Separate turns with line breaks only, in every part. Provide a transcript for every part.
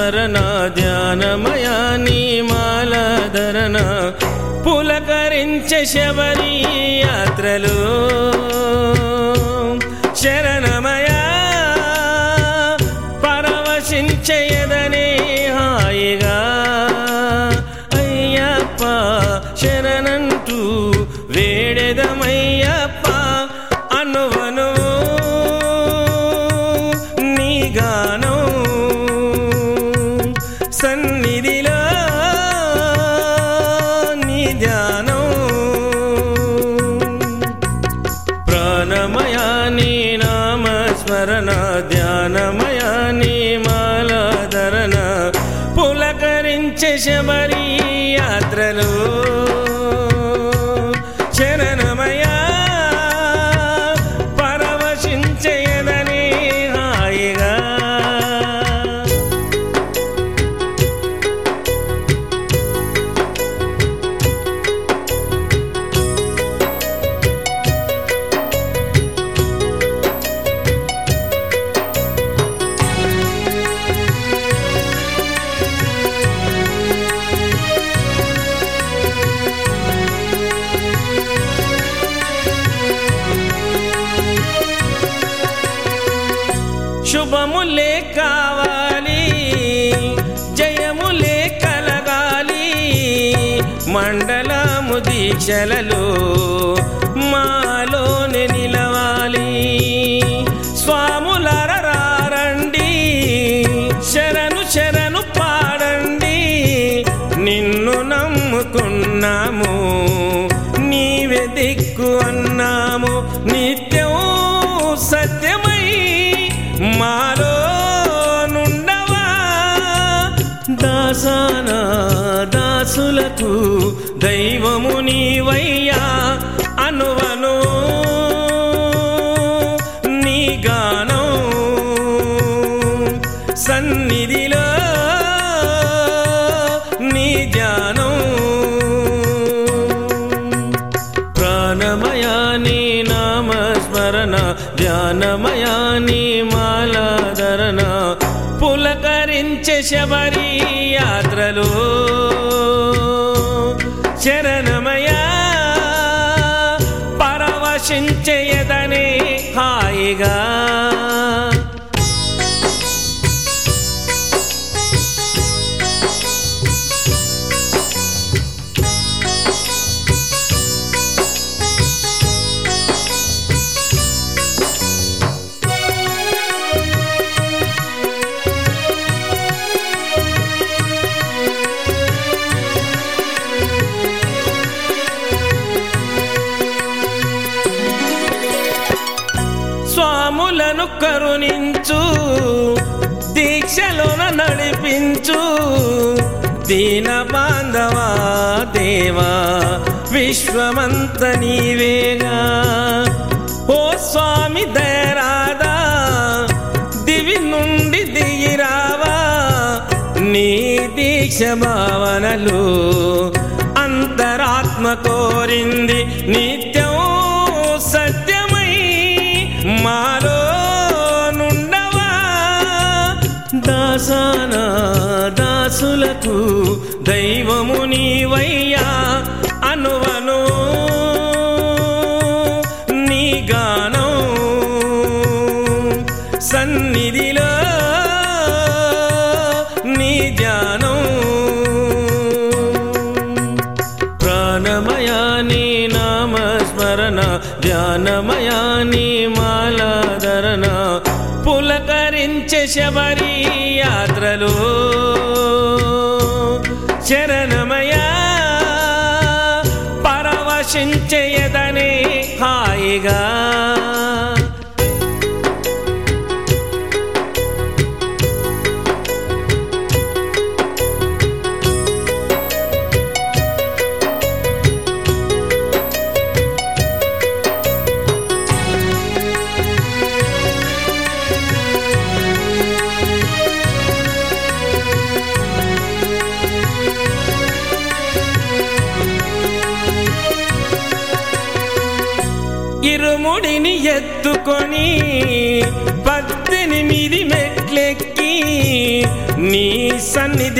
స్మరణ ధ్యానమయ నీ మాలధరణ పులకరించే శబరి యాత్రలు శరణమయ పరవశించయదనే హాయిగా అయ్యప్ప శరణంటూ వేడెదమయ్యప్ప అనువను నీ గానం సన్నిధిలో నీ ధ్యానం ప్రాణమయ నీ నామ స్మరణ ధ్యానమయ నీ మాలాధరణ పులకరించే శబరి యాత్రలు శరణమయ పరవశించయదని హాయిగా శుభములే కావాలి జయములే కలగాలి మండలము దీక్షలలో మాలోనే నిలవాలి స్వాములరండి శరణు శరణు పాడండి నిన్ను నమ్ముకున్నాము నీవే దిక్కు అన్నాము నిత్యం సత్యమై మాలో నుండవా దాసాన దాసులకు దైవము నీవయ్యా అనువను నీ గానం సన్నిధిలో నీ ధ్యానం ప్రాణమయా నీ నామ స్మరణ ధ్యానమయా నీ మాలాధరణ పులకరించే శబరి యాత్రలు శరణమయా పరవశించయదనే హాయిగా స్వాములను కరుణించు దీక్షలోన నడిపించు దీన బాంధవా దేవా విశ్వమంత నీవేగా ఓ స్వామి దయరాదా దివి నుండి దిగిరావా నీ దీక్ష భావనలు అంతరాత్మ కోరింది నిత్యం సత్యమై మాలో నుండవా దాసాన దాసులకు దైవము నీవయ్యా అనువను నీ గానం సన్నిధిలో నీ ధ్యానం ప్రాణమయా నీ నామ స్మరణ ధ్యానమయా నీ మాలాధరణ పులకరించే శబరి యాత్రలు శరణమయా పరవశించయదనే హాయిగా ఇరుముడిని ఎత్తుకొని పద్దెనిమిది మెట్లెక్కి నీ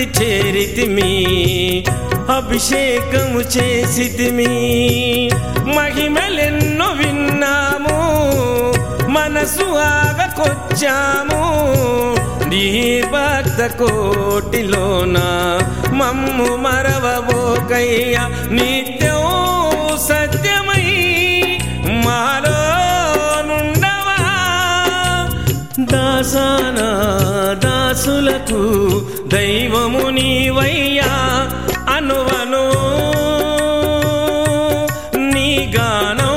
సన్నిధి చేరితిమి అభిషేకము చేసితిమి మహిమలెన్నో విన్నాము మనసు ఆగకొచ్చాము నీ భక్త కోటిలోన మమ్ము మరవబోకయ్య నిత్యం సత్యమై మాలో నుండవా దాసాన దాసులకు దైవము నీవయ్యా అనువను నీ గానం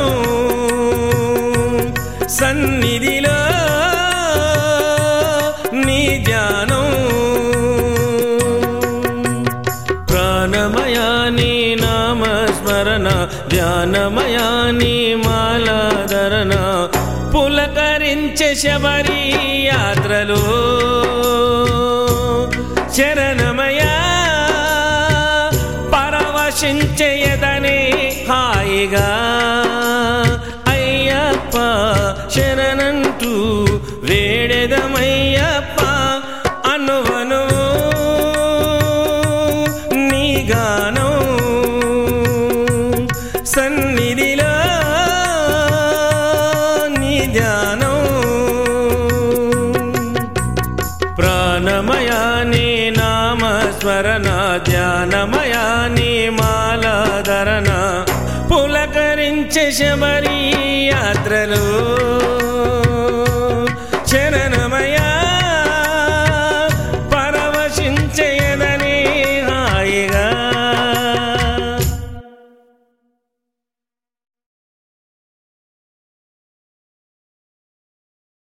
సన్నిధిలో నీ ధ్యానం ప్రాణమయా నీ నామస్మరణ ధ్యానమయా నీ మాలాధరణ పులకరించే శబరి యాత్రలో శరణమయా పరవశించేయదనే హాయిగా అయ్యప్ప శరణంటూ వేడెదమయ్యప్ప అనువను నీ గానం సన్నిధిలో నీ ధ్యానం ప్రాణమయా నీ నామస్మరణ ధ్యానమయా నీ మాలాధరణ పులకరించే శబరి యాత్రలో శరణమయ